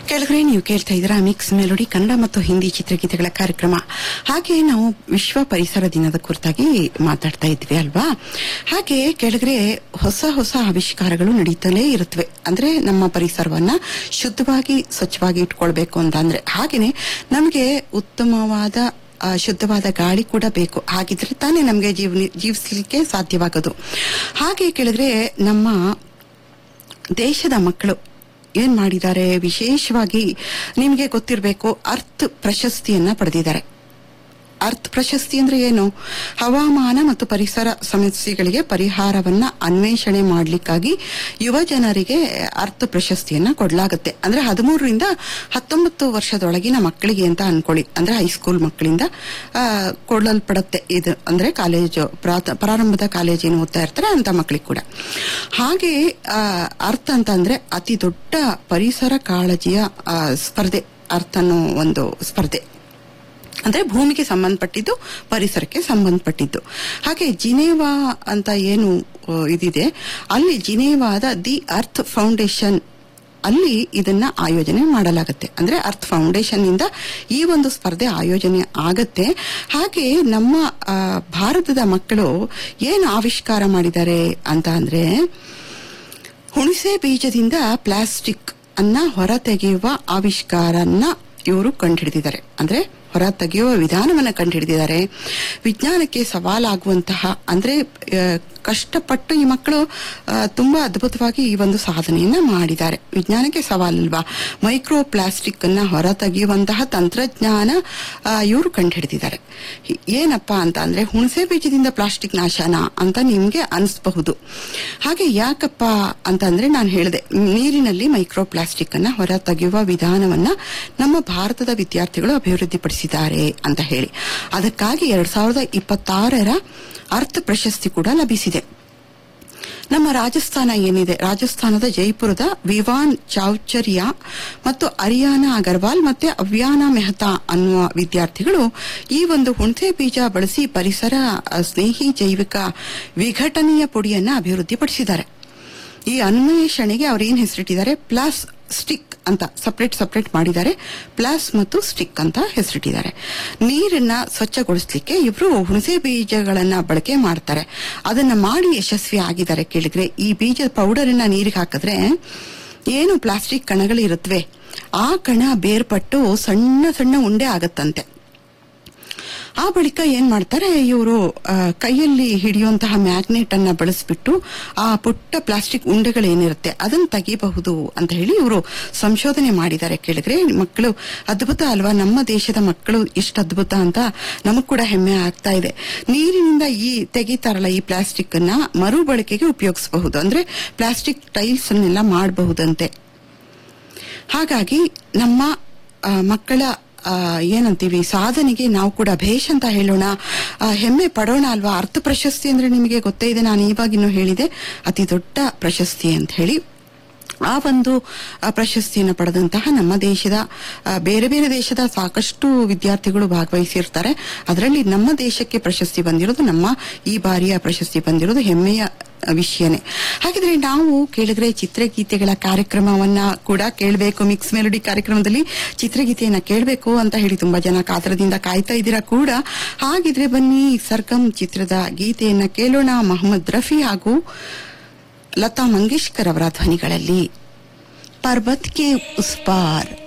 ಕೆಳಗಡೆ ನೀವು ಕೇಳ್ತಾ ಇದ್ದೀರಾ ಮಿಕ್ಸ್ ಮೆಲೋಡಿ ಕನ್ನಡ ಮತ್ತು ಹಿಂದಿ ಚಿತ್ರಗೀತೆಗಳ ಕಾರ್ಯಕ್ರಮ ಹಾಗೆ ನಾವು ವಿಶ್ವ ಪರಿಸರ ದಿನದ ಕುರಿತಾಗಿ ಮಾತಾಡ್ತಾ ಇದ್ವಿ ಅಲ್ವಾ ಹಾಗೆ ಕೆಳಗಡೆ ಹೊಸ ಹೊಸ ಆವಿಷ್ಕಾರಗಳು ನಡೀತಲೇ ಇರುತ್ತವೆ ಅಂದ್ರೆ ನಮ್ಮ ಪರಿಸರವನ್ನ ಶುದ್ಧವಾಗಿ ಸ್ವಚ್ಛವಾಗಿ ಇಟ್ಕೊಳ್ಬೇಕು ಅಂತ ಅಂದ್ರೆ ಹಾಗೇನೆ ನಮಗೆ ಉತ್ತಮವಾದ ಆ, ಶುದ್ಧವಾದ ಗಾಳಿ ಕೂಡ ಬೇಕು ಹಾಗಿದ್ರೆ ತಾನೇ ನಮಗೆ ಜೀವನ ಜೀವಿಸಲಿಕ್ಕೆ ಸಾಧ್ಯವಾಗೋದು ಹಾಗೆ ಕೇಳಿದ್ರೆ ನಮ್ಮ ದೇಶದ ಮಕ್ಕಳು ಏನ್ ಮಾಡಿದ್ದಾರೆ ವಿಶೇಷವಾಗಿ ನಿಮಗೆ ಗೊತ್ತಿರಬೇಕು ಅರ್ತ್ ಪ್ರಶಸ್ತಿಯನ್ನ ಪಡೆದಿದ್ದಾರೆ ಅರ್ತ್ ಪ್ರಶಸ್ತಿ ಅಂದ್ರೆ ಏನು ಹವಾಮಾನ ಮತ್ತು ಪರಿಸರ ಸಮಸ್ಯೆಗಳಿಗೆ ಪರಿಹಾರವನ್ನ ಅನ್ವೇಷಣೆ ಮಾಡಲಿಕ್ಕಾಗಿ ಯುವ ಜನರಿಗೆ ಅರ್ತ್ ಪ್ರಶಸ್ತಿಯನ್ನ ಕೊಡಲಾಗುತ್ತೆ ಅಂದ್ರೆ ಹದಿಮೂರರಿಂದ ಹತ್ತೊಂಬತ್ತು ವರ್ಷದೊಳಗಿನ ಮಕ್ಕಳಿಗೆ ಅಂತ ಅನ್ಕೊಳ್ಳಿ ಅಂದ್ರೆ ಹೈಸ್ಕೂಲ್ ಮಕ್ಕಳಿಂದ ಆ, ಕೊಡಲ್ಪಡುತ್ತೆ ಇದು ಅಂದ್ರೆ ಕಾಲೇಜು ಪ್ರಾತ- ಪ್ರಾರಂಭದ ಕಾಲೇಜ್ ಏನು ಓದ್ತಾ ಇರ್ತಾರೆ ಅಂತ ಮಕ್ಕಳಿಗೆ ಕೂಡ ಹಾಗೆ ಆ, ಅರ್ಥ ಅಂತ ಅಂದ್ರೆ ಅತಿ ದೊಡ್ಡ ಪರಿಸರ ಕಾಳಜಿಯ ಆ, ಸ್ಪರ್ಧೆ ಅರ್ಥ ಅನ್ನೋ ಒಂದು ಸ್ಪರ್ಧೆ ಅಂದ್ರೆ ಭೂಮಿಗೆ ಸಂಬಂಧಪಟ್ಟಿದ್ದು ಪರಿಸರಕ್ಕೆ ಸಂಬಂಧಪಟ್ಟಿದ್ದು ಹಾಗೆ ಜಿನೇವಾ ಅಂತ ಏನು ಆ, ಇದಿದೆ ಅಲ್ಲಿ ಜಿನೇವಾದ ದಿ ಅರ್ತ್ ಫೌಂಡೇಶನ್ ಅಲ್ಲಿ ಇದನ್ನ ಆಯೋಜನೆ ಮಾಡಲಾಗುತ್ತೆ ಅಂದ್ರೆ ಅರ್ತ್ ಫೌಂಡೇಶನ್ ಇಂದ ಈ ಒಂದು ಸ್ಪರ್ಧೆ ಆಯೋಜನೆ ಆಗತ್ತೆ ಹಾಗೆ ನಮ್ಮ ಆ, ಭಾರತದ ಮಕ್ಕಳು ಏನು ಆವಿಷ್ಕಾರ ಮಾಡಿದ್ದಾರೆ ಅಂತ ಅಂದ್ರೆ ಹುಣಸೆ ಬೀಜದಿಂದ ಪ್ಲಾಸ್ಟಿಕ್ ಅನ್ನ ಹೊರ ತೆಗೆಯುವ ಆವಿಷ್ಕಾರನ್ನ ಇವರು ಕಂಡುಹಿಡಿದಿದ್ದಾರೆ ಅಂದ್ರೆ ಹೊರ ತೆಗೆಯುವ ವಿಧಾನವನ್ನ ಕಂಡುಹಿಡಿದಿದ್ದಾರೆ ವಿಜ್ಞಾನಕ್ಕೆ ಸವಾಲಾಗುವಂತಹ ಅಂದ್ರೆ ಆ, ಕಷ್ಟಪಟ್ಟು ಈ ಮಕ್ಕಳು ಆ, ತುಂಬಾ ಅದ್ಭುತವಾಗಿ ಈ ಒಂದು ಸಾಧನೆಯನ್ನ ಮಾಡಿದ್ದಾರೆ ವಿಜ್ಞಾನಕ್ಕೆ ಸವಾಲಲ್ವಾ ಮೈಕ್ರೋ ಪ್ಲಾಸ್ಟಿಕ್ ಅನ್ನ ಹೊರ ತೆಗೆಯುವಂತಹ ತಂತ್ರಜ್ಞಾನ ಇವರು ಕಂಡುಹಿಡಿದಿದ್ದಾರೆ ಏನಪ್ಪಾ ಅಂತ ಅಂದ್ರೆ ಹುಣಸೆ ಬೀಜದಿಂದ ಪ್ಲಾಸ್ಟಿಕ್ ನಾಶನ ಅಂತ ನಿಮ್ಗೆ ಅನಿಸಬಹುದು ಹಾಗೆ ಯಾಕಪ್ಪ ಅಂತಂದ್ರೆ ನಾನು ಹೇಳಿದೆ ನೀರಿನಲ್ಲಿ ಮೈಕ್ರೋ ಪ್ಲಾಸ್ಟಿಕ್ ಅನ್ನ ಹೊರ ತೆಗೆಯುವ ವಿಧಾನವನ್ನ ನಮ್ಮ ಭಾರತದ ವಿದ್ಯಾರ್ಥಿಗಳು ಅಭಿವೃದ್ಧಿಪಡಿಸಿದ್ದಾರೆ ಅಂತ ಹೇಳಿ ಅದಕ್ಕಾಗಿ ಎರಡ್ ಸಾವಿರದ ಇಪ್ಪತ್ತಾರರ ಅರ್ಥ ಪ್ರಶಸ್ತಿ ಕೂಡ ಲಭಿಸಿದೆ ನಮ್ಮ ರಾಜಸ್ಥಾನ ಏನಿದೆ ರಾಜಸ್ಥಾನದ ಜೈಪುರದ ವಿವಾನ್ ಚೌಚರಿಯಾ ಮತ್ತು ಅರಿಯಾನಾ ಅಗರ್ವಾಲ್ ಮತ್ತೆ ಅವ್ಯಾನ ಮೆಹ್ತಾ ಅನ್ನುವ ವಿದ್ಯಾರ್ಥಿಗಳು ಈ ಒಂದು ಹುಣಸೆ ಬೀಜ ಬಳಸಿ ಪರಿಸರ ಅ, ಸ್ನೇಹಿ ಜೈವಿಕ ವಿಘಟನೀಯ ಪುಡಿಯನ್ನ ಅಭಿವೃದ್ಧಿಪಡಿಸಿದ್ದಾರೆ ಈ ಅನ್ವೇಷಣೆಗೆ ಅವ್ರು ಏನ್ ಹೆಸರಿಟ್ಟಿದ್ದಾರೆ ಪ್ಲಾಸ್ ಸ್ಟಿಕ್ ಅಂತ ಸಪರೇಟ್ ಸಪರೇಟ್ ಮಾಡಿದ್ದಾರೆ ಪ್ಲಾಸ್ ಮತ್ತು ಸ್ಟಿಕ್ ಅಂತ ಹೆಸರಿಟ್ಟಿದ್ದಾರೆ ನೀರನ್ನ ಸ್ವಚ್ಛಗೊಳಿಸ್ಲಿಕ್ಕೆ ಇವರು ಹುಣಸೆ ಬೀಜಗಳನ್ನ ಬಳಕೆ ಮಾಡ್ತಾರೆ ಅದನ್ನ ಮಾಡಿ ಯಶಸ್ವಿ ಆಗಿದ್ದಾರೆ ಕೇಳಿದ್ರೆ ಈ ಬೀಜದ ಪೌಡರ್ ಅನ್ನ ನೀರಿಗೆ ಹಾಕಿದ್ರೆ ಏನು ಪ್ಲಾಸ್ಟಿಕ್ ಕಣಗಳು ಇರುತ್ತವೆ ಆ ಕಣ ಬೇರ್ಪಟ್ಟು ಸಣ್ಣ ಸಣ್ಣ ಉಂಡೆ ಆಗತ್ತಂತೆ ಆ ಬಳಿಕ ಏನ್ ಮಾಡ್ತಾರೆ ಇವರು ಕೈಯಲ್ಲಿ ಹಿಡಿಯುವಂತಹ ಮ್ಯಾಗ್ನೆಟ್ ಅನ್ನ ಬಳಸ್ಬಿಟ್ಟು ಆ ಪುಟ್ಟ ಪ್ಲಾಸ್ಟಿಕ್ ಉಂಡೆಗಳೇನಿರುತ್ತೆ ಅದನ್ನ ತೆಗಿಬಹುದು ಅಂತ ಹೇಳಿ ಇವರು ಸಂಶೋಧನೆ ಮಾಡಿದ್ದಾರೆ ಕೇಳಿದ್ರೆ ಮಕ್ಕಳು ಅದ್ಭುತ ಅಲ್ವಾ ನಮ್ಮ ದೇಶದ ಮಕ್ಕಳು ಎಷ್ಟು ಅದ್ಭುತ ಅಂತ ನಮಗ್ ಕೂಡ ಹೆಮ್ಮೆ ಆಗ್ತಾ ಇದೆ ನೀರಿನಿಂದ ಈ ತೆಗಿತಾರಲ್ಲ ಈ ಪ್ಲಾಸ್ಟಿಕ್ ಅನ್ನ ಮರುಬಳಕೆಗೆ ಉಪಯೋಗಿಸಬಹುದು ಅಂದ್ರೆ ಪ್ಲಾಸ್ಟಿಕ್ ಟೈಲ್ಸ್ ಅನ್ನೆಲ್ಲ ಮಾಡಬಹುದಂತೆ ಹಾಗಾಗಿ ನಮ್ಮ ಆ, ಮಕ್ಕಳ ಆ, ಏನಂತೀವಿ ಸಾಧನೆಗೆ ನಾವು ಕೂಡ ಭೇಷ್ ಅಂತ ಹೇಳೋಣ ಆ, ಹೆಮ್ಮೆ ಪಡೋಣ ಅಲ್ವಾ ಅರ್ಥ ಪ್ರಶಸ್ತಿ ಅಂದ್ರೆ ನಿಮಗೆ ಗೊತ್ತೇ ಇದೆ ನಾನು ಇವಾಗಿನ್ನೂ ಹೇಳಿದೆ ಅತಿ ದೊಡ್ಡ ಪ್ರಶಸ್ತಿ ಅಂತ ಹೇಳಿ ಆ ಒಂದು ಆ, ಪ್ರಶಸ್ತಿಯನ್ನು ಪಡೆದಂತಹ ನಮ್ಮ ದೇಶದ ಆ, ಬೇರೆ ಬೇರೆ ದೇಶದ ಸಾಕಷ್ಟು ವಿದ್ಯಾರ್ಥಿಗಳು ಭಾಗವಹಿಸಿರ್ತಾರೆ ಅದರಲ್ಲಿ ನಮ್ಮ ದೇಶಕ್ಕೆ ಪ್ರಶಸ್ತಿ ಬಂದಿರೋದು ನಮ್ಮ ಈ ಬಾರಿಯ ಪ್ರಶಸ್ತಿ ಬಂದಿರೋದು ಹೆಮ್ಮೆಯ ವಿಷಯನೇ ಹಾಗಿದ್ರೆ ನಾವು ಕೇಳಿದ್ರೆ ಚಿತ್ರಗೀತೆಗಳ ಕಾರ್ಯಕ್ರಮವನ್ನ ಕೂಡ ಕೇಳಬೇಕು ಮಿಕ್ಸ್ ಮೆಲೋಡಿ ಕಾರ್ಯಕ್ರಮದಲ್ಲಿ ಚಿತ್ರಗೀತೆಯನ್ನ ಕೇಳಬೇಕು ಅಂತ ಹೇಳಿ ತುಂಬಾ ಜನ ಕಾತರದಿಂದ ಕಾಯ್ತಾ ಇದ್ದೀರಾ ಕೂಡ ಹಾಗಿದ್ರೆ ಬನ್ನಿ ಸರ್ಗಮ್ ಚಿತ್ರದ ಗೀತೆಯನ್ನ ಕೇಳೋಣ ಮೊಹಮ್ಮದ್ ರಫಿ ಹಾಗೂ ಲತಾ ಮಂಗೇಶ್ಕರ್ ಅವರ ಧ್ವನಿಗಳಲ್ಲಿ ಪರ್ವತ್ ಕೆ ಉಸ್ ಪಾರ್